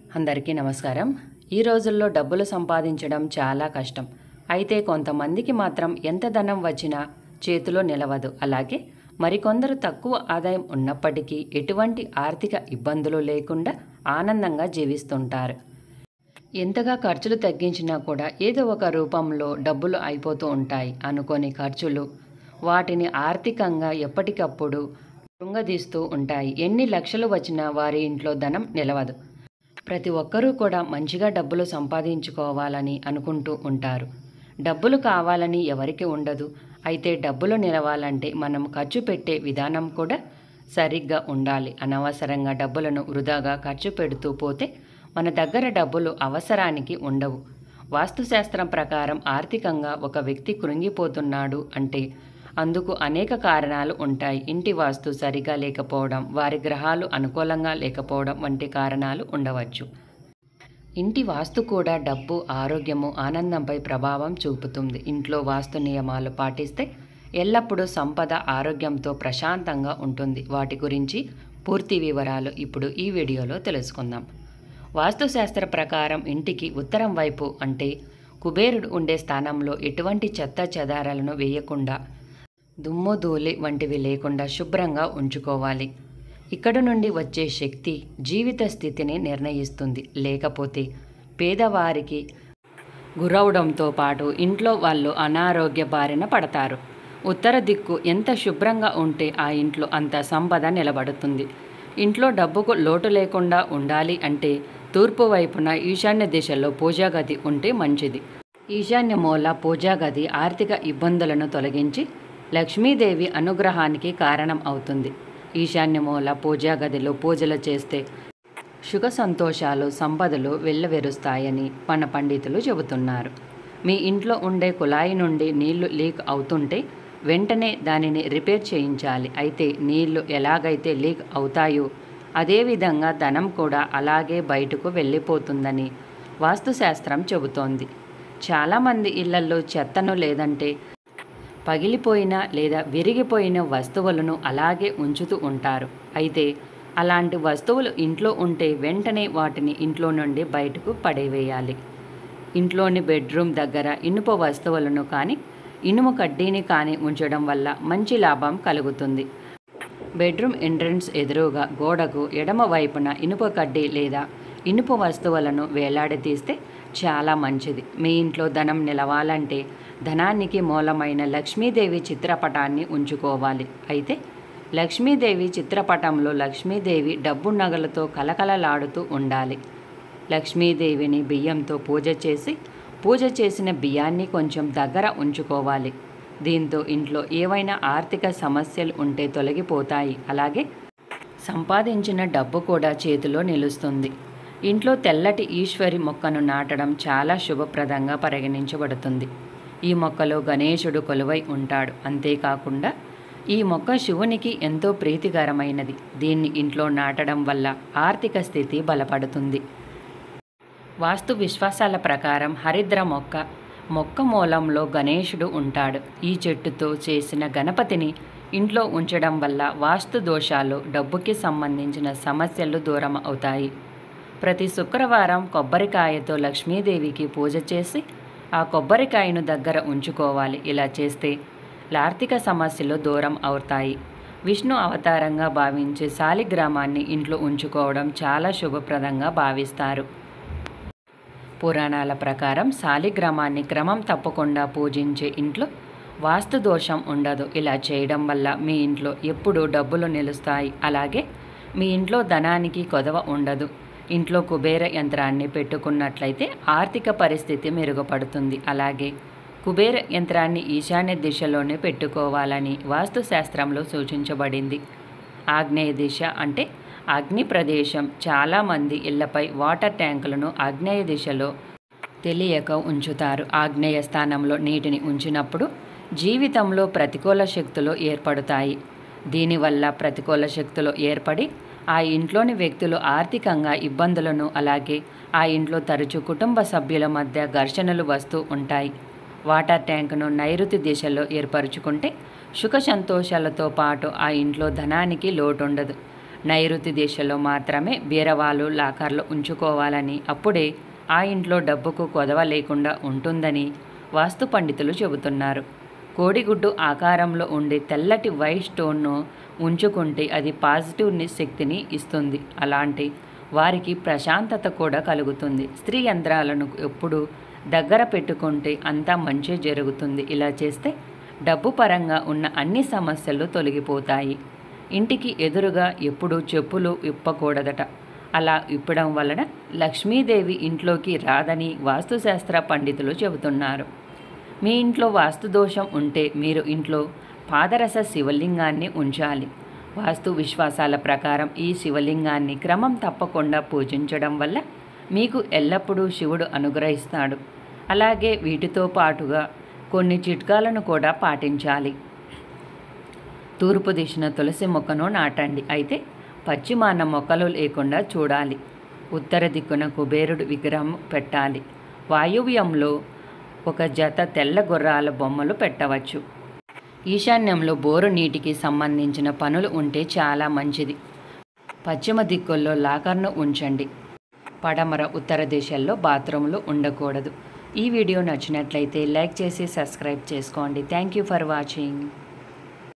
అందరికీ నమస్కారం ఈ రోజుల్లో డబ్బులు సంపాదించడం చాలా కష్టం అయితే కొంతమందికి మాత్రం ఎంత ధనం వచ్చినా చేతిలో నిలవదు అలాగే మరికొందరు తక్కువ ఆదాయం ఉన్నప్పటికీ ఎటువంటి ఆర్థిక ఇబ్బందులు లేకుండా ఆనందంగా జీవిస్తుంటారు ఎంతగా ఖర్చులు తగ్గించినా కూడా ఏదో ఒక రూపంలో డబ్బులు అయిపోతూ ఉంటాయి అనుకోని ఖర్చులు వాటిని ఆర్థికంగా ఎప్పటికప్పుడు కృంగదీస్తూ ఉంటాయి ఎన్ని లక్షలు వచ్చినా వారి ఇంట్లో ధనం నిలవదు ప్రతి ఒక్కరూ కూడా మంచిగా డబ్బులు సంపాదించుకోవాలని అనుకుంటూ ఉంటారు డబ్బులు కావాలని ఎవరికి ఉండదు అయితే డబ్బులు నిలవాలంటే మనం ఖర్చు పెట్టే విధానం కూడా సరిగ్గా ఉండాలి అనవసరంగా డబ్బులను వృధాగా ఖర్చు పెడుతూ పోతే మన దగ్గర డబ్బులు అవసరానికి ఉండవు వాస్తుశాస్త్రం ప్రకారం ఆర్థికంగా ఒక వ్యక్తి కృంగిపోతున్నాడు అంటే అందుకు అనేక కారణాలు ఉంటాయి ఇంటి వాస్తు సరిగా లేకపోవడం వారి గ్రహాలు అనుకూలంగా లేకపోవడం వంటి కారణాలు ఉండవచ్చు ఇంటి వాస్తు కూడా డబ్బు ఆరోగ్యము ఆనందంపై ప్రభావం చూపుతుంది ఇంట్లో వాస్తు నియమాలు పాటిస్తే ఎల్లప్పుడూ సంపద ఆరోగ్యంతో ప్రశాంతంగా ఉంటుంది వాటి గురించి పూర్తి వివరాలు ఇప్పుడు ఈ వీడియోలో తెలుసుకుందాం వాస్తుశాస్త్ర ప్రకారం ఇంటికి ఉత్తరం వైపు అంటే కుబేరుడు ఉండే స్థానంలో ఎటువంటి చెత్త చెదారాలను వేయకుండా దుమ్ము ధూళి వంటివి లేకుండా శుభ్రంగా ఉంచుకోవాలి ఇక్కడ నుండి వచ్చే శక్తి జీవిత స్థితిని నిర్ణయిస్తుంది లేకపోతే పేదవారికి గురవడంతో పాటు ఇంట్లో వాళ్ళు అనారోగ్య బారిన పడతారు ఉత్తర దిక్కు ఎంత శుభ్రంగా ఉంటే ఆ ఇంట్లో అంత సంపద నిలబడుతుంది ఇంట్లో డబ్బుకు లోటు లేకుండా ఉండాలి అంటే తూర్పు వైపున ఈశాన్య దిశలో పూజా గది ఉంటే మంచిది ఈశాన్య మూల పూజా గది ఆర్థిక ఇబ్బందులను తొలగించి లక్ష్మీదేవి అనుగ్రహానికి కారణం అవుతుంది ఈశాన్య మూల పూజా గదిలో పూజలు చేస్తే సుఖ సంతోషాలు సంపదలు వెళ్ళవెరుస్తాయని మన పండితులు చెబుతున్నారు మీ ఇంట్లో ఉండే కుళాయి నుండి నీళ్లు లీక్ అవుతుంటే వెంటనే దానిని రిపేర్ చేయించాలి అయితే నీళ్లు ఎలాగైతే లీక్ అవుతాయో అదేవిధంగా ధనం కూడా అలాగే బయటకు వెళ్ళిపోతుందని వాస్తుశాస్త్రం చెబుతోంది చాలామంది ఇళ్లల్లో చెత్తను లేదంటే పగిలిపోయిన లేదా విరిగిపోయిన వస్తువులను అలాగే ఉంచుతూ ఉంటారు అయితే అలాంటి వస్తువులు ఇంట్లో ఉంటే వెంటనే వాటిని ఇంట్లో నుండి బయటకు పడేవేయాలి ఇంట్లోని బెడ్రూమ్ దగ్గర ఇనుప వస్తువులను కానీ ఇనుము కడ్డీని కానీ ఉంచడం వల్ల మంచి లాభం కలుగుతుంది బెడ్రూమ్ ఎంట్రన్స్ ఎదురుగా గోడకు ఎడమ వైపున ఇనుప కడ్డీ లేదా ఇనుప వస్తువులను వేలాడదీస్తే చాలా మంచిది మీ ఇంట్లో ధనం నిలవాలంటే ధనానికి మూలమైన లక్ష్మీదేవి చిత్రపటాన్ని ఉంచుకోవాలి అయితే లక్ష్మీదేవి చిత్రపటంలో లక్ష్మీదేవి డబ్బు నగలతో కలకలలాడుతూ ఉండాలి లక్ష్మీదేవిని బియ్యంతో పూజ చేసి పూజ చేసిన బియ్యాన్ని కొంచెం దగ్గర ఉంచుకోవాలి దీంతో ఇంట్లో ఏవైనా ఆర్థిక సమస్యలు ఉంటే తొలగిపోతాయి అలాగే సంపాదించిన డబ్బు కూడా చేతిలో నిలుస్తుంది ఇంట్లో తెల్లటి ఈశ్వరి మొక్కను నాటడం చాలా శుభప్రదంగా పరిగణించబడుతుంది ఈ మొక్కలో గణేశుడు కొలువై ఉంటాడు అంతేకాకుండా ఈ మొక్క శివునికి ఎంతో ప్రీతికరమైనది దీన్ని ఇంట్లో నాటడం వల్ల ఆర్థిక స్థితి బలపడుతుంది వాస్తు విశ్వాసాల ప్రకారం హరిద్ర మొక్క మొక్క మూలంలో గణేశుడు ఉంటాడు ఈ చెట్టుతో చేసిన గణపతిని ఇంట్లో ఉంచడం వల్ల వాస్తు దోషాలు డబ్బుకి సంబంధించిన సమస్యలు దూరం అవుతాయి ప్రతి శుక్రవారం కొబ్బరికాయతో లక్ష్మీదేవికి పూజ చేసి ఆ కొబ్బరికాయను దగ్గర ఉంచుకోవాలి ఇలా చేస్తే ఆర్థిక సమస్యలు దూరం అవుతాయి విష్ణు అవతారంగా భావించే శాలిగ్రామాన్ని ఇంట్లో ఉంచుకోవడం చాలా శుభప్రదంగా భావిస్తారు పురాణాల ప్రకారం శాలిగ్రామాన్ని క్రమం తప్పకుండా పూజించే ఇంట్లో వాస్తు దోషం ఉండదు ఇలా చేయడం వల్ల మీ ఇంట్లో ఎప్పుడూ డబ్బులు నిలుస్తాయి అలాగే మీ ఇంట్లో ధనానికి కొదవ ఉండదు ఇంట్లో కుబేర యంత్రాన్ని పెట్టుకున్నట్లయితే ఆర్థిక పరిస్థితి మెరుగుపడుతుంది అలాగే కుబేర యంత్రాన్ని ఈశాన్య దిశలోనే పెట్టుకోవాలని వాస్తుశాస్త్రంలో సూచించబడింది ఆగ్నేయ దిశ అంటే అగ్ని ప్రదేశం చాలామంది ఇళ్లపై వాటర్ ట్యాంకులను ఆగ్నేయ దిశలో తెలియక ఉంచుతారు ఆగ్నేయ స్థానంలో నీటిని ఉంచినప్పుడు జీవితంలో ప్రతికూల శక్తులు ఏర్పడతాయి దీనివల్ల ప్రతికూల శక్తులు ఏర్పడి ఆ ఇంట్లోని వ్యక్తులు ఆర్థికంగా ఇబ్బందులను అలాగే ఆ ఇంట్లో తరచూ కుటుంబ సభ్యుల మధ్య ఘర్షణలు వస్తూ ఉంటాయి వాటర్ ట్యాంకును నైరుతి దిశలో ఏర్పరచుకుంటే సుఖ సంతోషాలతో పాటు ఆ ఇంట్లో ధనానికి లోటుండదు నైరుతి దిశలో మాత్రమే బీరవాలు లాకర్లు ఉంచుకోవాలని అప్పుడే ఆ ఇంట్లో డబ్బుకు కొదవ లేకుండా ఉంటుందని వాస్తు పండితులు చెబుతున్నారు కోడిగుడ్డు ఆకారంలో ఉండే తెల్లటి వైట్ స్టోన్ను ఉంచుకుంటే అది పాజిటివ్ ని- శక్తిని ఇస్తుంది అలాంటి వారికి ప్రశాంతత కూడా కలుగుతుంది స్త్రీ యంత్రాలను ఎప్పుడు దగ్గర పెట్టుకుంటే అంతా మంచి జరుగుతుంది ఇలా చేస్తే డబ్బు పరంగా ఉన్న అన్ని సమస్యలు తొలగిపోతాయి ఇంటికి ఎదురుగా ఎప్పుడూ చెప్పులు విప్పకూడదట అలా విప్పడం వలన లక్ష్మీదేవి ఇంట్లోకి రాదని వాస్తుశాస్త్ర పండితులు చెబుతున్నారు మీ ఇంట్లో వాస్తు దోషం ఉంటే మీరు ఇంట్లో పాదరస శివలింగాన్ని ఉంచాలి వాస్తు విశ్వాసాల ప్రకారం ఈ శివలింగాన్ని క్రమం తప్పకుండా పూజించడం వల్ల మీకు ఎల్లప్పుడూ శివుడు అనుగ్రహిస్తాడు అలాగే వీటితో పాటుగా కొన్ని చిట్కాలను కూడా పాటించాలి తూర్పు దిశన తులసి మొక్కను నాటండి అయితే పశ్చిమాన మొక్కలు లేకుండా చూడాలి ఉత్తర దిక్కున కుబేరుడు విగ్రహం పెట్టాలి వాయువ్యంలో ఒక జత తెల్ల గుర్రాల బొమ్మలు పెట్టవచ్చు ఈశాన్యంలో బోరు నీటికి సంబంధించిన పనులు ఉంటే చాలా మంచిది పశ్చిమ దిక్కుల్లో లాకర్ను ఉంచండి పడమర ఉత్తర దిశల్లో బాత్రూంలు ఉండకూడదు ఈ వీడియో నచ్చినట్లయితే లైక్ చేసి సబ్స్క్రైబ్ చేసుకోండి థ్యాంక్ యూ ఫర్ వాచింగ్